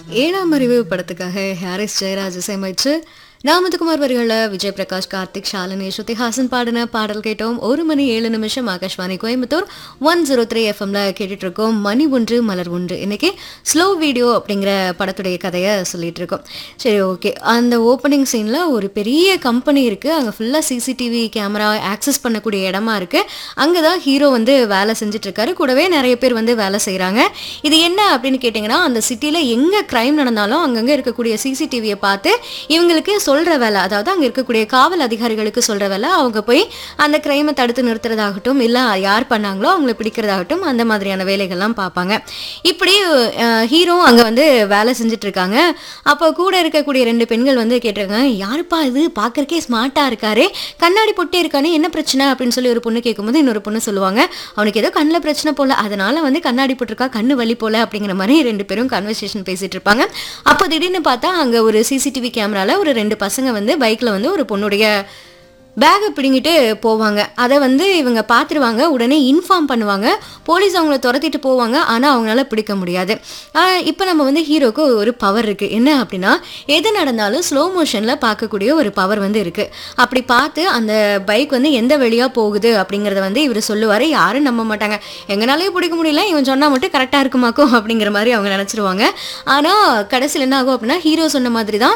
ஏழாம் அறிவு படத்துக்காக ஹாரிஸ் ஜெயராஜ் இசையமைச்சு நாமத்துக்குமார் வரிகளில் விஜய் பிரகாஷ் கார்த்திக் ஷாலினி ஸ்ருதிஹாசன் பாடின பாடல் கேட்டோம் ஒரு மணி ஏழு நிமிஷம் Akashvani Coimbatore one zero three எஃப்எம்ல கேட்டுட்டு இருக்கோம் மணி ஒன்று மலர் ஒன்று இன்னைக்கு ஸ்லோ வீடியோ அப்படிங்கிற படத்துடைய கதையை சொல்லிட்டு இருக்கோம் சரி ஓகே அந்த ஓப்பனிங் சீனில் ஒரு பெரிய கம்பெனி இருக்கு அங்கே ஃபுல்லாக சிசிடிவி கேமரா ஆக்சஸ் பண்ணக்கூடிய இடமா இருக்கு அங்கே தான் ஹீரோ வந்து வேலை செஞ்சுட்டு இருக்காரு கூடவே நிறைய பேர் வந்து வேலை செய்கிறாங்க இது என்ன அப்படின்னு கேட்டிங்கன்னா அந்த சிட்டியில் எங்கே க்ரைம் நடந்தாலும் அங்கங்கே இருக்கக்கூடிய சிசிடிவியை பார்த்து இவங்களுக்கு சொல்கிற வேலை அதாவது அங்கே இருக்கக்கூடிய காவல் அதிகாரிகளுக்கு சொல்கிற வேலை அவங்க போய் அந்த க்ரைமை தடுத்து நிறுத்துறதாகட்டும் இல்லை யார் பண்ணாங்களோ அவங்கள பிடிக்கிறதாகட்டும் அந்த மாதிரியான வேலைகள்லாம் பார்ப்பாங்க இப்படி ஹீரோ அங்கே வந்து வேலை செஞ்சுட்டு இருக்காங்க அப்போ கூட இருக்கக்கூடிய ரெண்டு பெண்கள் வந்து கேட்டிருக்காங்க யாருப்பா இது பார்க்கறக்கே ஸ்மார்ட்டாக இருக்காரு கண்ணாடி பொட்டே இருக்கானே என்ன பிரச்சனை அப்படின்னு சொல்லி ஒரு பொண்ணு கேட்கும்போது இன்னொரு பொண்ணு சொல்லுவாங்க அவனுக்கு ஏதோ கண்ணில் பிரச்சனை போல அதனால வந்து கண்ணாடி போட்டிருக்கா கண்ணு வலி போல அப்படிங்கிற மாதிரி ரெண்டு பேரும் கன்வர்சேஷன் பேசிட்டு இருப்பாங்க அப்போ திடீர்னு பார்த்தா அங்கே ஒரு சிசிடிவி கேமரால ஒரு ரெண்டு பசங்க வந்து பைக்கில் வந்து ஒரு பொண்ணுடைய பேகை பிடுங்கிட்டு போவாங்க அதை வந்து இவங்க பார்த்துருவாங்க உடனே இன்ஃபார்ம் பண்ணுவாங்க போலீஸ் அவங்கள துரத்திட்டு போவாங்க ஆனால் அவங்களால பிடிக்க முடியாது இப்போ நம்ம வந்து ஹீரோக்கு ஒரு பவர் இருக்குது என்ன அப்படின்னா எது நடந்தாலும் ஸ்லோ மோஷனில் பார்க்கக்கூடிய ஒரு பவர் வந்து இருக்குது அப்படி பார்த்து அந்த பைக் வந்து எந்த வழியாக போகுது அப்படிங்கிறத வந்து இவர் சொல்லுவார் யாரும் நம்ப மாட்டாங்க எங்கனாலையும் பிடிக்க முடியல இவன் சொன்னால் மட்டும் கரெக்டாக இருக்குமாக்கும் அப்படிங்கிற மாதிரி அவங்க நினச்சிருவாங்க ஆனால் கடைசியில் என்ன ஆகும் அப்படின்னா ஹீரோ சொன்ன மாதிரி தான்